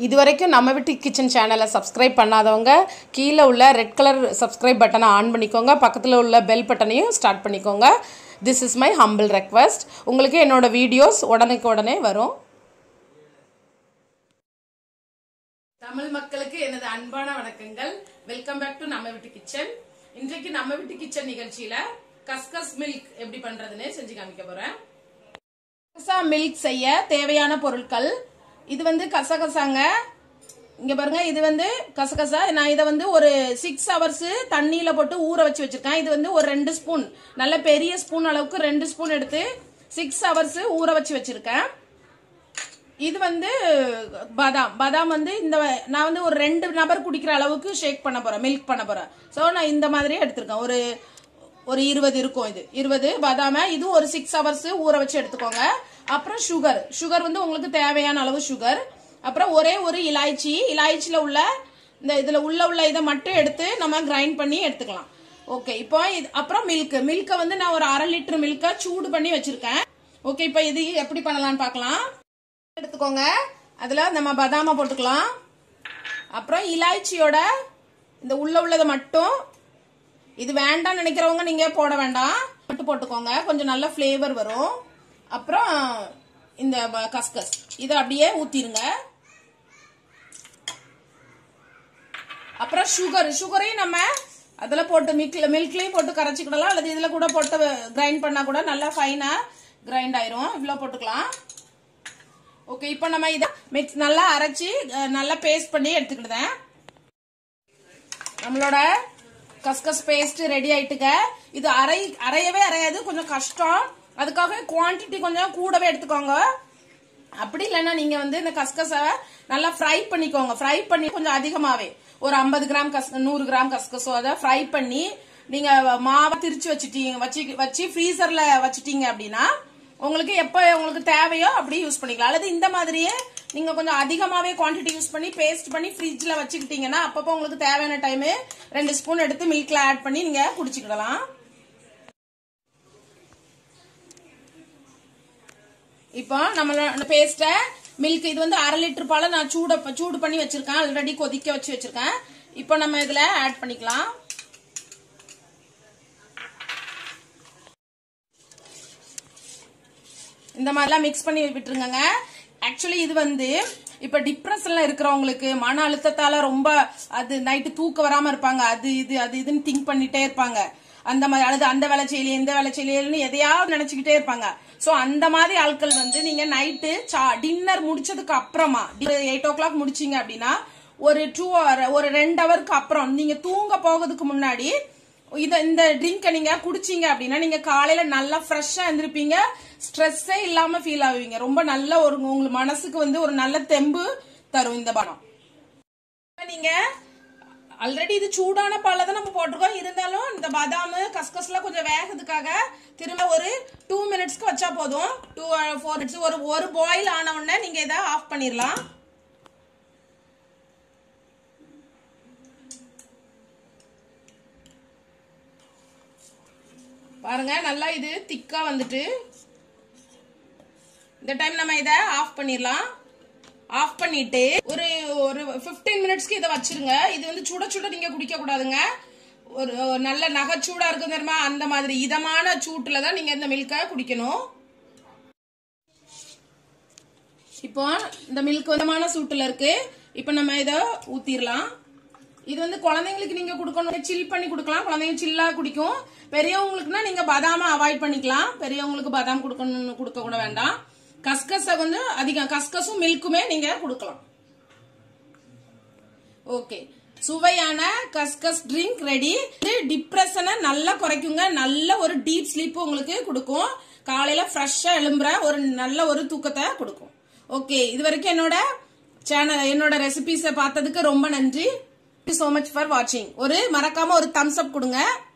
இது வரைக்கும் நம்ம வீட்டு கிச்சன் சேனலை சப்ஸ்கிரைப் பண்ணாதவங்க கீழே உள்ள ரெட் கலர் சப்ஸ்கிரைப் பட்டனை ஆன் பண்ணிக்கோங்க பக்கத்தில் உள்ள பெல் பட்டனையும் ஸ்டார்ட் பண்ணிக்கோங்க this is my humble request உங்களுக்கு என்னோட வீடியோஸ் உடனுக்கு உடனே வரும் தமிழ் மக்களுக்கு எனது அன்பான வணக்கங்கள் வெல்கம் பேக் டு நம்ம வீட்டு கிச்சன் இன்றைக்கு நம்ம வீட்டு கிச்சன் நிகழ்ச்சியில கஸ்கஸ் மில்க் எப்படி பண்றதுன்னு செஞ்சு காமிக்க போறேன் கசகசா மில்க் செய்ய தேவையான பொருட்கள் இது வந்து கசகசாங்க இங்க பாருங்க இது வந்து கசகசா நான் இதை வந்து ஒரு சிக்ஸ் ஹவர்ஸ் தண்ணியில போட்டு ஊற வச்சு வச்சிருக்கேன் இது வந்து ஒரு ரெண்டு ஸ்பூன் நல்ல பெரிய ஸ்பூன் அளவுக்கு ரெண்டு ஸ்பூன் எடுத்து சிக்ஸ் ஹவர்ஸ் ஊற வச்சு வச்சிருக்கேன் இது வந்து பாதாம் பாதாம் வந்து இந்த நான் வந்து ஒரு ரெண்டு நபர் குடிக்கிற அளவுக்கு ஷேக் பண்ண போறேன் மில்க் பண்ண போறேன் ஸோ நான் இந்த மாதிரி எடுத்திருக்கேன் ஒரு ஒரு இருபது இருக்கும் இது இருபது பாதாம இது ஒரு சிக்ஸ் ஹவர்ஸ் ஊற வச்சு எடுத்துக்கோங்க அப்புறம் சுகர் சுகர் வந்து உங்களுக்கு தேவையான அளவு சுகர் அப்புறம் ஒரே ஒரு இலாய்ச்சி இலாய்ச்சியில உள்ள இந்த இதுல உள்ள உள்ள இதை மட்டும் எடுத்து நம்ம கிரைண்ட் பண்ணி எடுத்துக்கலாம் ஓகே இப்போ இது அப்புறம் மில்க் மில்கை வந்து நான் ஒரு அரை லிட்டர் மில்கை சூடு பண்ணி வச்சிருக்கேன் ஓகே இப்போ இது எப்படி பண்ணலாம்னு பார்க்கலாம் எடுத்துக்கோங்க அதுல நம்ம பதாம போட்டுக்கலாம் அப்புறம் இலாய்ச்சியோட இந்த உள்ள உள்ளதை மட்டும் இது வேண்டாம் நினைக்கிறவங்க நீங்க போட வேண்டாம் மட்டும் போட்டுக்கோங்க கொஞ்சம் நல்ல ஃப்ளேவர் வரும் அப்புறம் இந்த ப- கஸ்கஸ் இதை அப்படியே ஊத்திருங்க அப்புறம் சுகர் சுகரையும் நம்ம அதுல போட்டு மில்க்ல மில்க்லயும் போட்டு கரைச்சிக்கிடலாம் அல்லது இதுல கூட போட்டு கிரைண்ட் பண்ணா கூட நல்லா ஃபைனா கிரைண்ட் ஆயிரும் இவ்வளவு போட்டுக்கலாம் ஓகே இப்போ நம்ம இதை மிக்ஸ் நல்லா அரைச்சி அஹ், நல்லா பேஸ்ட் பண்ணி எடுத்துக்கிட்டேன் நம்மளோட கஸ்கஸ் பேஸ்ட் ரெடி ஆயிட்டுங்க இது அரை அரையவே அரையாது கொஞ்சம் கஷ்டம் அதுக்காக குவாண்டிட்டி கொஞ்சம் கூடவே எடுத்துக்கோங்க அப்படி இல்லைன்னா நீங்க வந்து இந்த கஸ்கஸை நல்லா ஃப்ரை பண்ணிக்கோங்க ஃப்ரை பண்ணி கொஞ்சம் அதிகமாவே ஒரு 50 கிராம் கஸ் நூறு கிராம் கஸ்கஸோ அதை ஃப்ரை பண்ணி நீங்க மாவை திரிச்சு வச்சுட்டீங்க வச்சு வச்சு ஃப்ரீசர்ல வச்சுட்டீங்க அப்படின்னா உங்களுக்கு எப்ப உங்களுக்கு தேவையோ அப்படி யூஸ் பண்ணிக்கலாம் அல்லது இந்த மாதிரியே நீங்க கொஞ்சம் அதிகமாவே குவாண்டிட்டி யூஸ் பண்ணி பேஸ்ட் பண்ணி ஃப்ரிட்ஜ்ல வச்சுக்கிட்டீங்கன்னா அப்பப்போ உங்களுக்கு தேவையான டைம் ரெண்டு ஸ்பூன் எடுத்து மில்க்ல ஆட் பண்ணி நீங்க குடிச்சுக்கிடலாம் இப்போ நம்மளோட பேஸ்ட மில்க் இது வந்து அரை லிட்டர் பால நான் சூட சூடு பண்ணி வச்சிருக்கேன் ஆல்ரெடி கொதிக்க வச்சு வச்சிருக்கேன் இப்போ நம்ம இதுல ஆட் பண்ணிக்கலாம் இந்த மாதிரிலாம் மிக்ஸ் பண்ணி விட்டுருங்க ஆக்சுவலி இது வந்து இப்ப டிப்ரெஷன்ல இருக்கிறவங்களுக்கு மன அழுத்தத்தால ரொம்ப அது நைட்டு தூக்கம் வராம இருப்பாங்க அது இது அது இதுன்னு திங்க் பண்ணிட்டே இருப்பாங்க அந்த மாதிரி அல்லது அந்த வேலை செய்யலையே இந்த வேலை செய்யலையேன்னு எதையாவது நினைச்சுக்கிட்டே இருப்பாங்க சோ அந்த மாதிரி ஆட்கள் வந்து நீங்க நைட்டு டின்னர் முடிச்சதுக்கு அப்புறமா எயிட் ஓ கிளாக் முடிச்சீங்க அப்படின்னா ஒரு டூ ஒரு ரெண்டு ஹவருக்கு அப்புறம் நீங்க தூங்க போகிறதுக்கு முன்னாடி இத இந்த ட்ரிங்கை நீங்க குடிச்சீங்க அப்படின்னா நீங்க காலையில நல்லா ஃப்ரெஷ்ஷா இருந்திருப்பீங்க ஸ்ட்ரெஸ்ஸே இல்லாம ஃபீல் ஆவீங்க ரொம்ப நல்ல ஒரு உங்களுக்கு மனசுக்கு வந்து ஒரு நல்ல தெம்பு தரும் இந்த பணம் நீங்க ஆல்ரெடி இது சூடான பால்ல தான் நம்ம போட்டிருக்கோம் இருந்தாலும் இந்த பாதாம் கஸ்கஸ்லாம் கொஞ்சம் வேகத்துக்காக திரும்ப ஒரு டூ மினிட்ஸ்க்கு வச்சா போதும் டூ ஃபோர் மினிட்ஸ் ஒரு ஒரு பாயில் ஆன உடனே நீங்க இதை ஆஃப் பண்ணிடலாம் பாருங்க நல்லா இது திக்கா வந்துட்டு இந்த டைம் நம்ம இதை ஆஃப் பண்ணிடலாம் ஆஃப் பண்ணிட்டு ஒரு ஒரு 15 மினிட்ஸ்க்கு இதை வச்சிருங்க இது வந்து சுட சுட நீங்க குடிக்க கூடாதுங்க ஒரு ஒரு நல்ல நகைச்சூடா இருக்கும் தெரியுமா அந்த மாதிரி இதமான சூட்டுல தான் நீங்க இந்த மில்கை குடிக்கணும் இப்போ இந்த மில்க் விதமான சூட்டுல இருக்கு இப்போ நம்ம இதை ஊத்திரலாம் இது வந்து குழந்தைங்களுக்கு நீங்க கொடுக்கணும் சில் பண்ணி கொடுக்கலாம் குழந்தைங்க சில்லா குடிக்கும் பெரியவங்களுக்குனா நீங்க பாதாம அவாய்ட் பண்ணிக்கலாம் பெரியவங்களுக்கு பாதாம் கொடுக்கணும்னு கொடுக்க கூட வேண்டாம் கஸ்கஸ வந்து அதிகம் கஸ்கஸும் மில்க்குமே நீங்க கொடுக்கலாம் ஓகே சுவையான கஸ்கஸ் ட்ரிங்க் ரெடி இது டிப்ரெஷனை நல்லா குறைக்குங்க நல்ல ஒரு டீப் ஸ்லீப் உங்களுக்கு கொடுக்கும் காலையில ஃப்ரெஷ்ஷா எழும்புற ஒரு நல்ல ஒரு தூக்கத்தை கொடுக்கும் ஓகே இது வரைக்கும் என்னோட சேனல் என்னோட ரெசிபிஸை பார்த்ததுக்கு ரொம்ப நன்றி சோ மச் ஃபார் வாட்சிங் ஒரு மறக்காம ஒரு தம்ஸ் அப் கொடுங்க